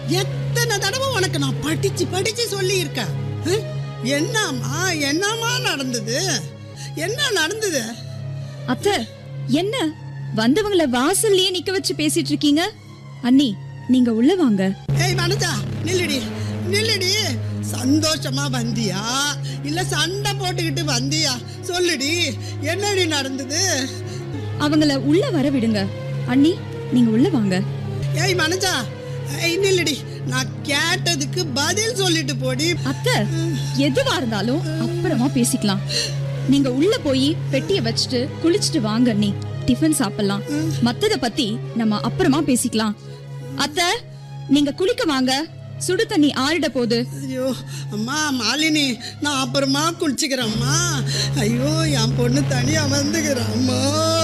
எத்தனை தடவை உனக்கு நான் படிச்சு படிச்சு சொல்லி இருக்கேன் என்னம்மா என்னம்மா நடந்தது என்ன நடந்தது அத்தை என்ன வந்தவங்கள வாசல்லயே நிக்க வச்சு பேசிட்டு இருக்கீங்க அண்ணி நீங்க உள்ள வாங்க ஏய் வனஜா நில்லுடி நில்லுடி சந்தோஷமா வந்தியா இல்ல சண்டை போட்டுக்கிட்டு வந்தியா சொல்லுடி என்னடி நடந்தது அவங்கள உள்ள வர விடுங்க அண்ணி நீங்க உள்ள வாங்க ஏய் மனஜா ஏய் நில்லுடி நான் கேட்டதுக்கு பதில் சொல்லிட்டு போடி அத்தை எதுவா இருந்தாலும் அப்புறமா பேசிக்கலாம் நீங்க உள்ள போய் பெட்டிய வச்சுட்டு குளிச்சுட்டு வாங்க அண்ணி டிஃபன் சாப்பிடலாம் மத்தத பத்தி நம்ம அப்புறமா பேசிக்கலாம் அத்தை நீங்க குளிக்க வாங்க சுடு தண்ணி ஆறிட போகுது ஐயோ அம்மா மாலினி நான் அப்புறமா குளிச்சுக்கிறேம்மா ஐயோ என் பொண்ணு தனியா வந்துக்கிறேம்மா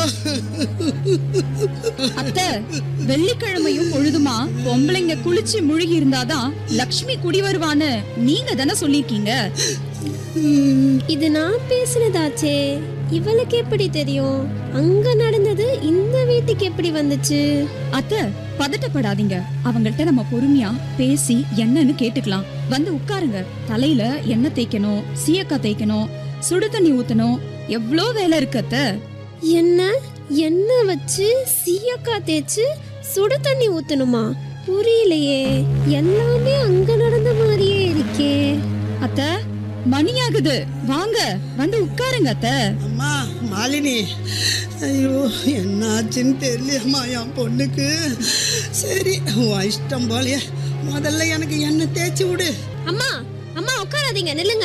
அத்தை வெள்ளிக்கிழமையும் பொழுதுமா பொம்பளைங்க குளிச்சு முழுகி இருந்தாதான் லக்ஷ்மி குடி வருவான்னு நீங்க தானே சொல்லிருக்கீங்க இது நான் பேசினதாச்சே இவளுக்கு எப்படி தெரியும் அங்க நடந்தது இந்த வீட்டுக்கு எப்படி வந்துச்சு அத்தை பதட்டப்படாதீங்க அவங்கள்ட்ட நம்ம பொறுமையா பேசி என்னன்னு கேட்டுக்கலாம் வந்து உட்காருங்க தலையில எண்ணெய் தேய்க்கணும் சீயக்காய் தேய்க்கணும் சுடு தண்ணி ஊத்தணும் எவ்வளோ வேலை இருக்கு அத்தை என்ன எண்ணெய் வச்சு சீயக்கா தேய்ச்சு சுடு தண்ணி ஊத்தணுமா புரியலையே எல்லாமே அங்க நடந்த மாதிரியே இருக்கே அத்தை மணியாகுது வாங்க வந்து உட்காருங்க அத்தை அம்மா மாலினி ஐயோ என்னாச்சுன்னு தெரியலையம்மா என் பொண்ணுக்கு சரி உன் இஷ்டம் போலயே முதல்ல எனக்கு எண்ணெய் தேய்ச்சி விடு அம்மா அம்மா உட்காராதீங்க நில்லுங்க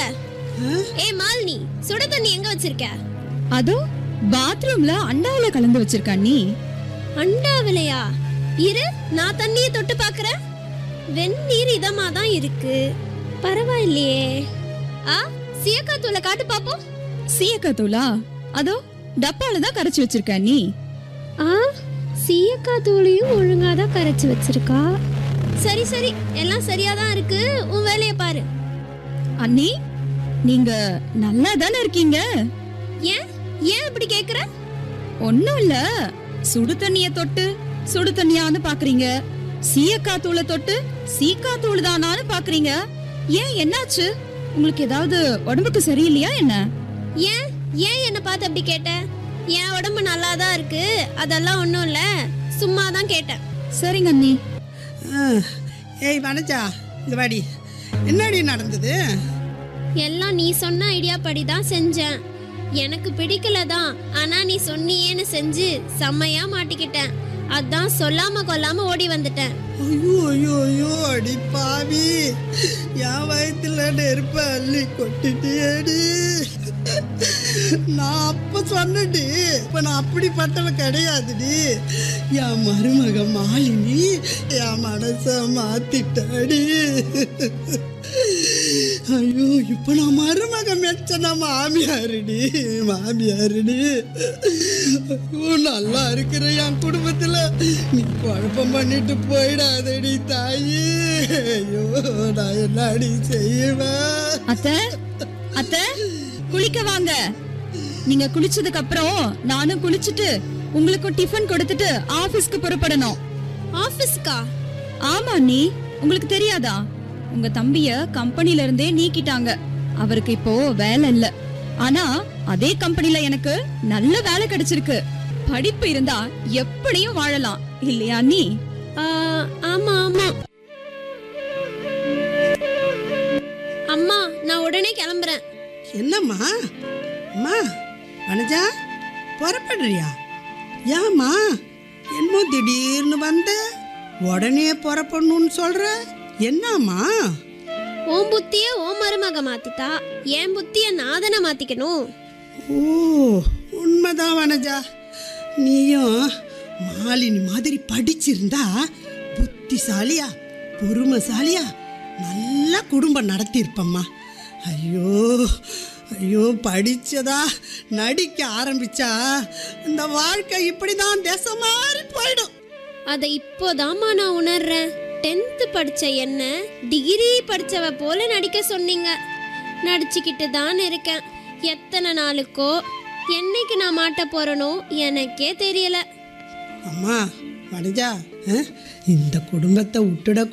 ஏ மாலினி சுட தண்ணி எங்க வச்சிருக்க அதோ பாத்ரூம்ல அண்டாவுல கலந்து வச்சிருக்க நீ அண்டாவிலையா இரு நான் தண்ணியை தொட்டு பார்க்கறேன் வெந்நீர் இதமா தான் இருக்கு பரவாயில்லையே ஆ சீயக்கா தூளை காட்டு பாப்போம் சீயக்காய் தூளா அதோ டப்பால தான் கரைச்சு வச்சிருக்க நீ ஆ சீயக்கா தூளையும் ஒழுங்கா தான் கரைச்சு வச்சிருக்கா சரி சரி எல்லாம் சரியா தான் இருக்கு உன் வேலையை பாரு அண்ணி நீங்க நல்லா தானே இருக்கீங்க ஏன் ஏன் இப்படி கேக்குற ஒண்ணும் இல்ல சுடு தண்ணிய தொட்டு சுடு தண்ணியான்னு பாக்குறீங்க சீயக்காய் தூளை தொட்டு சீக்கா தூள் தானான்னு பாக்குறீங்க ஏன் என்னாச்சு உங்களுக்கு ஏதாவது உடம்புக்கு சரியில்லையா என்ன ஏன் ஏன் என்ன பார்த்து அப்படி கேட்ட என் உடம்பு நல்லா தான் இருக்கு அதெல்லாம் ஒன்றும் இல்லை சும்மா தான் கேட்டேன் சரிங்க அண்ணி ஆ, ஏய் வனஜா இந்த வாடி என்னடி நடந்தது எல்லாம் நீ சொன்ன ஐடியா படி தான் செஞ்சேன் எனக்கு பிடிக்கல தான் ஆனா நீ சொன்னியேன்னு செஞ்சு செம்மையா மாட்டிக்கிட்டேன் அதான் சொல்லாம கொல்லாம ஓடி வந்துட்டேன் ஐயோ ஐயோ ஐயோ அடி பாவி என் வயிற்றுல நெருப்ப அள்ளி கொட்டிட்டியேடி நான் அப்ப சொன்னடி இப்ப நான் அப்படிப்பட்டவ கிடையாதுடி என் மருமக மாலினி என் மனச மாத்திட்டாடி ஐயோ இப்ப நான் மருமக மெச்சன மாமியாருடி மாமியாருடி ஐயோ நல்லா இருக்கிற என் குடும்பத்துல நீ குழப்பம் பண்ணிட்டு போயிடாதடி தாயி ஐயோ நான் என்னடி செய்வேன் அத்தை அத்தை குளிக்க வாங்க நீங்க குளிச்சதுக்கு அப்புறம் நானும் குளிச்சுட்டு உங்களுக்கும் டிஃபன் கொடுத்துட்டு ஆபீஸ்க்கு புறப்படணும் ஆபீஸ்க்கா ஆமா நீ உங்களுக்கு தெரியாதா உங்க தம்பிய கம்பெனில இருந்தே நீக்கிட்டாங்க அவருக்கு இப்போ வேலை இல்ல ஆனா அதே கம்பெனில எனக்கு நல்ல வேலை கிடைச்சிருக்கு படிப்பு இருந்தா எப்படியும் வாழலாம் இல்லையா நீ ஆ, ஆமா ஆமா அம்மா நான் உடனே கிளம்புறேன் என்னம்மா அம்மா வனஜா புறப்படுறியா ஏம்மா என்னமோ திடீர்னு வந்த உடனே புறப்படணும்னு சொல்ற என்னம்மா உன் புத்திய உன் மருமக மாத்திட்டா என் புத்திய நாதனை மாத்திக்கணும் ஓ உண்மைதான் வனஜா நீயும் மாலினி மாதிரி படிச்சிருந்தா புத்திசாலியா பொறுமைசாலியா நல்ல குடும்பம் நடத்தியிருப்பம்மா ஐயோ ஐயோ படிச்சதா நடிக்க ஆரம்பிச்சா இந்த வாழ்க்கை இப்படிதான் திசை மாறி போயிடும் அதை இப்போதாம்மா நான் உணர்றேன் டென்த்து படிச்ச என்ன டிகிரி படிச்சவ போல நடிக்க சொன்னீங்க நடிச்சுக்கிட்டு தான் இருக்கேன் எத்தனை நாளுக்கோ என்னைக்கு நான் மாட்ட போறேனோ எனக்கே தெரியல அம்மா வனஜா அஹ், இந்த குடும்பத்தை விட்டுட